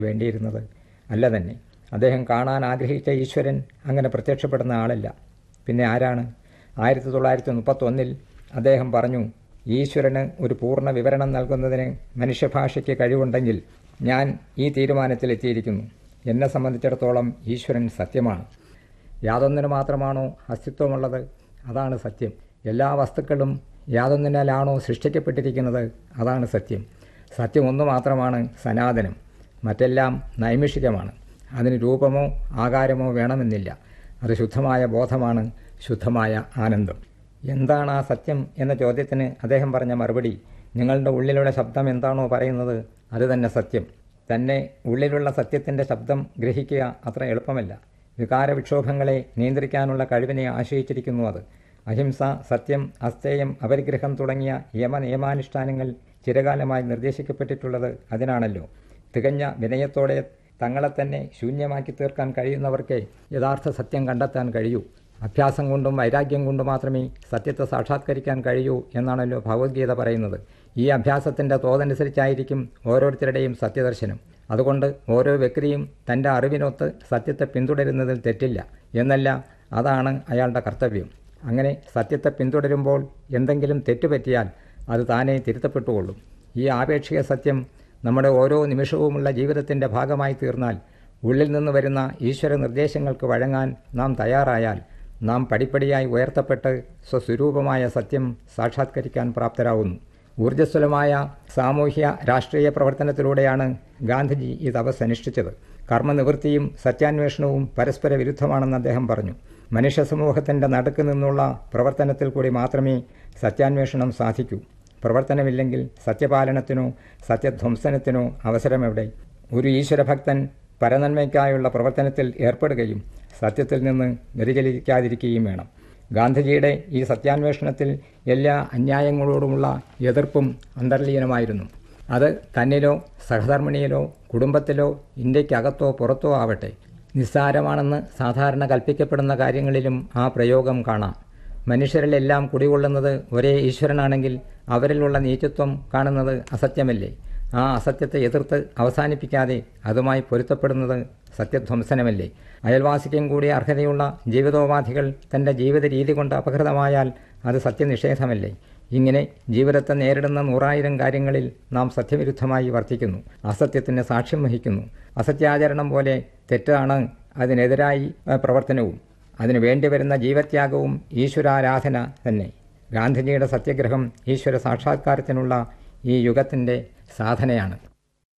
വേണ്ടിയിരുന്നത് അല്ല തന്നെ അദ്ദേഹം കാണാൻ ആഗ്രഹിച്ച ഈശ്വരൻ അങ്ങനെ പ്രത്യക്ഷപ്പെടുന്ന ആളല്ല പിന്നെ ആരാണ് ആയിരത്തി തൊള്ളായിരത്തി മുപ്പത്തൊന്നിൽ അദ്ദേഹം പറഞ്ഞു ഈശ്വരന് ഒരു പൂർണ്ണ വിവരണം നൽകുന്നതിന് മനുഷ്യഭാഷയ്ക്ക് കഴിവുണ്ടെങ്കിൽ ഞാൻ ഈ തീരുമാനത്തിലെത്തിയിരിക്കുന്നു എന്നെ സംബന്ധിച്ചിടത്തോളം ഈശ്വരൻ സത്യമാണ് യാതൊന്നിന് മാത്രമാണോ അസ്തിത്വമുള്ളത് അതാണ് സത്യം എല്ലാ വസ്തുക്കളും യാതൊന്നിനാലാണോ സൃഷ്ടിക്കപ്പെട്ടിരിക്കുന്നത് അതാണ് സത്യം സത്യം ഒന്ന് മാത്രമാണ് സനാതനം മറ്റെല്ലാം നൈമിഷികമാണ് അതിന് രൂപമോ ആകാരമോ വേണമെന്നില്ല അത് ശുദ്ധമായ ബോധമാണ് ശുദ്ധമായ ആനന്ദം എന്താണ് ആ സത്യം എന്ന ചോദ്യത്തിന് അദ്ദേഹം പറഞ്ഞ മറുപടി നിങ്ങളുടെ ഉള്ളിലുള്ള ശബ്ദം എന്താണോ പറയുന്നത് അത് തന്നെ സത്യം തന്നെ ഉള്ളിലുള്ള സത്യത്തിൻ്റെ ശബ്ദം ഗ്രഹിക്കുക അത്ര എളുപ്പമല്ല വികാരവിക്ഷോഭങ്ങളെ നിയന്ത്രിക്കാനുള്ള കഴിവിനെ ആശ്രയിച്ചിരിക്കുന്നു അത് അഹിംസ സത്യം അസ്തേയം അപരിഗ്രഹം തുടങ്ങിയ യമ നിയമാനുഷ്ഠാനങ്ങൾ ചിരകാലമായി നിർദ്ദേശിക്കപ്പെട്ടിട്ടുള്ളത് അതിനാണല്ലോ തികഞ്ഞ വിനയത്തോടെ തങ്ങളെ തന്നെ ശൂന്യമാക്കി തീർക്കാൻ കഴിയുന്നവർക്ക് യഥാർത്ഥ സത്യം കണ്ടെത്താൻ കഴിയൂ അഭ്യാസം കൊണ്ടും വൈരാഗ്യം കൊണ്ടും മാത്രമേ സത്യത്തെ സാക്ഷാത്കരിക്കാൻ കഴിയൂ എന്നാണല്ലോ ഭഗവത്ഗീത പറയുന്നത് ഈ അഭ്യാസത്തിൻ്റെ തോതനുസരിച്ചായിരിക്കും ഓരോരുത്തരുടെയും സത്യദർശനം അതുകൊണ്ട് ഓരോ വ്യക്തിയും തൻ്റെ അറിവിനൊത്ത് സത്യത്തെ പിന്തുടരുന്നതിൽ തെറ്റില്ല എന്നല്ല അതാണ് അയാളുടെ കർത്തവ്യം അങ്ങനെ സത്യത്തെ പിന്തുടരുമ്പോൾ എന്തെങ്കിലും തെറ്റുപറ്റിയാൽ അത് താനേ തിരുത്തപ്പെട്ടുകൊള്ളും ഈ ആപേക്ഷിക സത്യം നമ്മുടെ ഓരോ നിമിഷവുമുള്ള ജീവിതത്തിൻ്റെ ഭാഗമായി തീർന്നാൽ ഉള്ളിൽ നിന്ന് വരുന്ന ഈശ്വര നിർദ്ദേശങ്ങൾക്ക് വഴങ്ങാൻ നാം തയ്യാറായാൽ നാം പടിപ്പടിയായി ഉയർത്തപ്പെട്ട് സ്വസ്വരൂപമായ സത്യം സാക്ഷാത്കരിക്കാൻ പ്രാപ്തരാകുന്നു ഊർജ്ജസ്വലമായ സാമൂഹ്യ രാഷ്ട്രീയ പ്രവർത്തനത്തിലൂടെയാണ് ഗാന്ധിജി ഈ തപസ് അനുഷ്ഠിച്ചത് കർമ്മനിവൃത്തിയും സത്യാന്വേഷണവും പരസ്പര വിരുദ്ധമാണെന്ന് അദ്ദേഹം പറഞ്ഞു മനുഷ്യ സമൂഹത്തിൻ്റെ നടുക്ക് നിന്നുള്ള പ്രവർത്തനത്തിൽ കൂടി മാത്രമേ സത്യാന്വേഷണം സാധിക്കൂ പ്രവർത്തനമില്ലെങ്കിൽ സത്യപാലനത്തിനോ സത്യധ്വംസനത്തിനോ അവസരമെവിടെ ഒരു ഈശ്വരഭക്തൻ പരനന്മയ്ക്കായുള്ള പ്രവർത്തനത്തിൽ ഏർപ്പെടുകയും സത്യത്തിൽ നിന്ന് വ്യതിചലിക്കാതിരിക്കുകയും വേണം ഗാന്ധിജിയുടെ ഈ സത്യാന്വേഷണത്തിൽ എല്ലാ അന്യായങ്ങളോടുമുള്ള എതിർപ്പും അന്തർലീനമായിരുന്നു അത് തന്നിലോ സഹധർമ്മിണിയിലോ കുടുംബത്തിലോ ഇന്ത്യക്കകത്തോ പുറത്തോ ആവട്ടെ നിസ്സാരമാണെന്ന് സാധാരണ കൽപ്പിക്കപ്പെടുന്ന കാര്യങ്ങളിലും ആ പ്രയോഗം കാണാം മനുഷ്യരിലെല്ലാം കുടികൊള്ളുന്നത് ഒരേ ഈശ്വരനാണെങ്കിൽ അവരിലുള്ള നീചത്വം കാണുന്നത് അസത്യമല്ലേ ആ അസത്യത്തെ എതിർത്ത് അവസാനിപ്പിക്കാതെ അതുമായി പൊരുത്തപ്പെടുന്നത് സത്യധ്വംസനമല്ലേ അയൽവാസിക്കും കൂടി അർഹതയുള്ള ജീവിതോപാധികൾ തൻ്റെ ജീവിത രീതി കൊണ്ട് അപകൃതമായാൽ അത് സത്യനിഷേധമല്ലേ ഇങ്ങനെ ജീവിതത്തെ നേരിടുന്ന നൂറായിരം കാര്യങ്ങളിൽ നാം സത്യവിരുദ്ധമായി വർത്തിക്കുന്നു അസത്യത്തിന് സാക്ഷ്യം വഹിക്കുന്നു അസത്യാചരണം പോലെ തെറ്റാണ് അതിനെതിരായി പ്രവർത്തനവും അതിനു വേണ്ടി വരുന്ന ജീവത്യാഗവും ഈശ്വരാരാധന തന്നെ ഗാന്ധിജിയുടെ സത്യഗ്രഹം ഈശ്വര സാക്ഷാത്കാരത്തിനുള്ള ഈ യുഗത്തിൻ്റെ സാധനയാണ്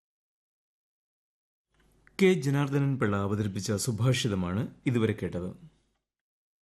കെ ജനാർദ്ദനൻ പിള്ള അവതരിപ്പിച്ച സുഭാഷിതമാണ് ഇതുവരെ കേട്ടത്